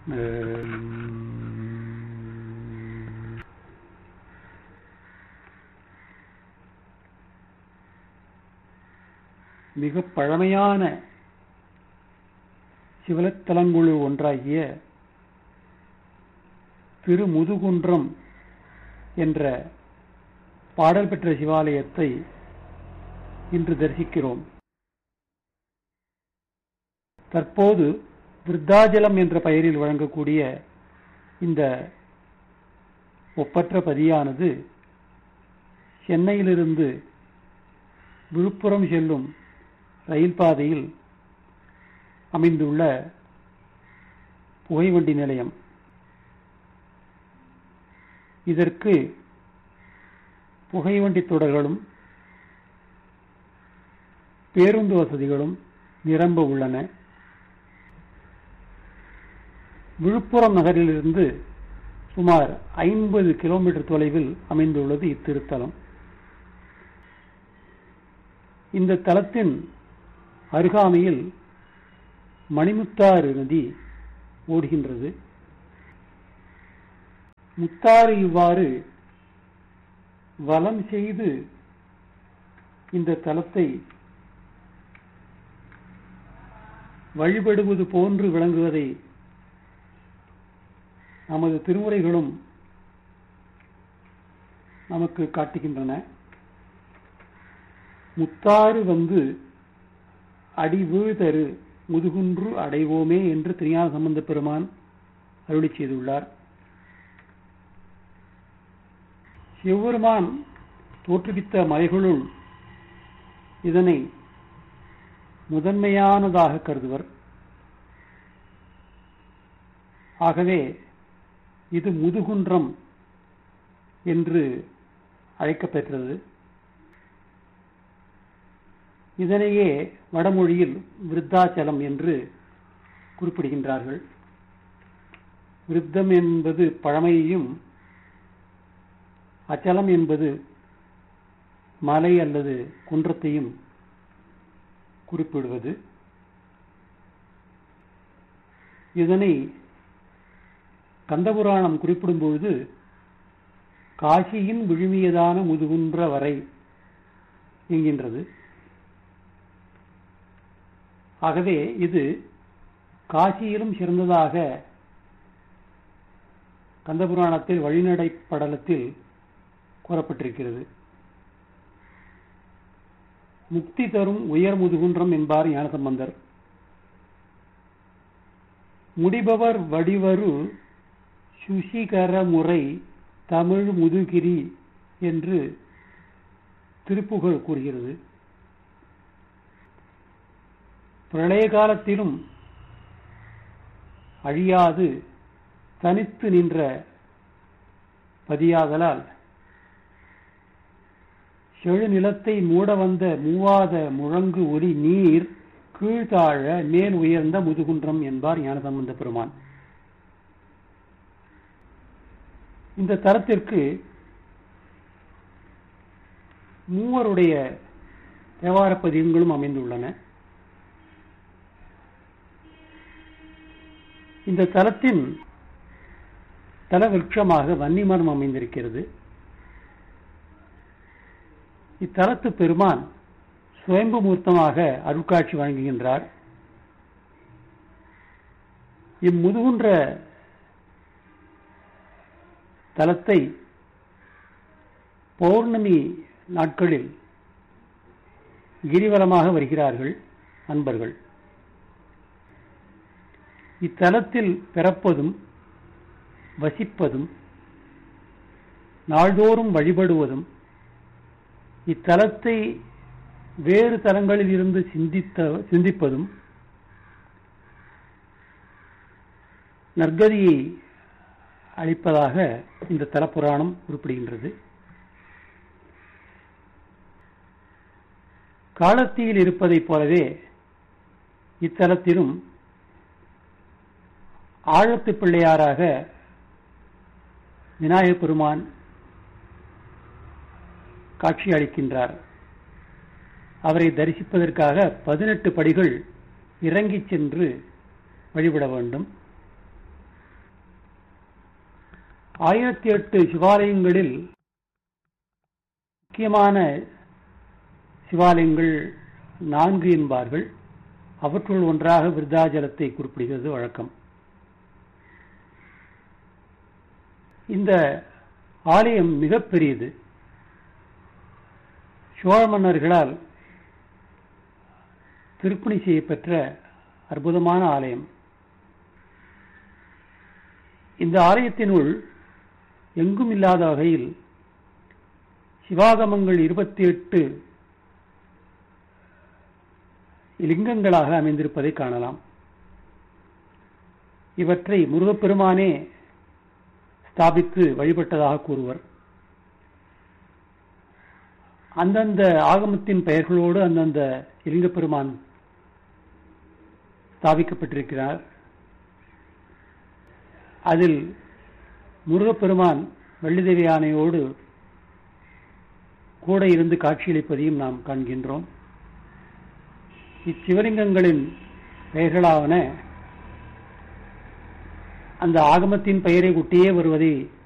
மிக பழமையான சிவலத்தலங்குழு ஒன்றாகிய திருமுதுகுன்றம் என்ற பாடல் பெற்ற சிவாலயத்தை இன்று தரிசிக்கிறோம் தற்போது விருத்தாஜலம் என்ற பெயரில் வழங்கக்கூடிய இந்த ஒப்பற்ற பதியானது சென்னையிலிருந்து விழுப்புரம் செல்லும் ரயில் பாதையில் அமைந்துள்ள புகைவண்டி நிலையம் இதற்கு புகைவண்டி தொடர்களும் பேருந்து வசதிகளும் நிரம்ப உள்ளன விழுப்புரம் நகரிலிருந்து சுமார் ஐம்பது கிலோமீட்டர் தொலைவில் அமைந்துள்ளது இத்திருத்தலம் இந்த தலத்தின் அருகாமையில் மணிமுத்தாறு நதி ஓடுகின்றது முத்தாறு இவ்வாறு வலம் செய்து இந்த தலத்தை வழிபடுவது போன்று விளங்குவதை நமது திருமுறைகளும் நமக்கு காட்டுகின்றன முத்தாறு வந்து அடி வீழ்தரு முதுகுன்று அடைவோமே என்று திருஞான சம்பந்த பெருமான் அருளி செய்துள்ளார் சிவபெருமான் தோற்றுவித்த மலைகளுள் இதனை முதன்மையானதாக கருதுவர் ஆகவே இது முதுகுன்றம் என்று அழைக்கப்பெற்றது இதனையே வடமொழியில் விருத்தாச்சலம் என்று குறிப்பிடுகின்றார்கள் விருத்தம் என்பது பழமையையும் அச்சலம் என்பது மலை அல்லது குன்றத்தையும் குறிப்பிடுவது இதனை கந்தபுராணம் குறிப்பிடும் பொழுது காசியின் விழுமியதான முதுகுன்ற வரை என்கின்றது ஆகவே இது காசியிலும் சிறந்ததாக கந்தபுராணத்தில் வழிநடை படலத்தில் கூறப்பட்டிருக்கிறது முக்தி தரும் உயர் முதுகுன்றம் என்பார் ஞானசம்பந்தர் முடிபவர் வடிவரு சுசிகர முறை தமிழ் முதுகிரி என்று திருப்புகழ் கூறுகிறது பிரளய காலத்திலும் அழியாது தனித்து நின்ற பதியாதலால் செழு நிலத்தை மூட வந்த மூவாத முழங்கு ஒலி நீர் கீழ்த்தாழ மேல் உயர்ந்த முதுகுன்றம் என்பார் ஞானசம்பந்த பெருமான் இந்த தரத்திற்கு மூவருடைய தேவார பதிகங்களும் அமைந்துள்ளன இந்த தலத்தின் தல விருட்சமாக வன்னிமரம் அமைந்திருக்கிறது இத்தலத்து பெருமான் சுயம்பு மூர்த்தமாக அருட்காட்சி வழங்குகின்றார் இம்முதுகுன்ற தலத்தை பௌர்ணமி நாட்களில் கிரிவலமாக வருகிறார்கள் அன்பர்கள் இத்தலத்தில் பிறப்பதும் வசிப்பதும் நாள்தோறும் வழிபடுவதும் இத்தலத்தை வேறு தலங்களில் இருந்து சிந்தித்த சிந்திப்பதும் நற்கதியை அளிப்பதாக இந்த தலப்புராணம் குறிப்பிடுகின்றது காலத்தியில் இருப்பதைப் போலவே இத்தலத்திலும் ஆழத்து பிள்ளையாராக விநாயகப் பெருமான் காட்சி அளிக்கின்றார் அவரை தரிசிப்பதற்காக பதினெட்டு படிகள் இறங்கிச் சென்று வழிபட வேண்டும் ஆயிரத்தி எட்டு சிவாலயங்களில் முக்கியமான சிவாலயங்கள் நான்கு என்பார்கள் அவற்றுள் ஒன்றாக விருத்தாஜலத்தை குறிப்பிடுகிறது வழக்கம் இந்த ஆலயம் மிகப் பெரியது சோழ மன்னர்களால் திருப்பணி செய்யப்பெற்ற அற்புதமான ஆலயம் இந்த ஆலயத்தினுள் எங்கும் இல்லாத வகையில் சிவாகமங்கள் இருபத்தி எட்டு லிங்கங்களாக அமைந்திருப்பதை காணலாம் இவற்றை முருகப்பெருமானே ஸ்தாபித்து வழிபட்டதாக கூறுவர் அந்தந்த ஆகமத்தின் பெயர்களோடு அந்தந்த லிங்கப்பெருமான் ஸ்தாபிக்கப்பட்டிருக்கிறார் அதில் முருகப்பெருமான் வள்ளிதேவி யானையோடு கூட இருந்து காட்சியளிப்பதையும் நாம் காண்கின்றோம் இச்சிவலிங்கங்களின் பெயர்களாவன அந்த ஆகமத்தின் பெயரை ஒட்டியே வருவதை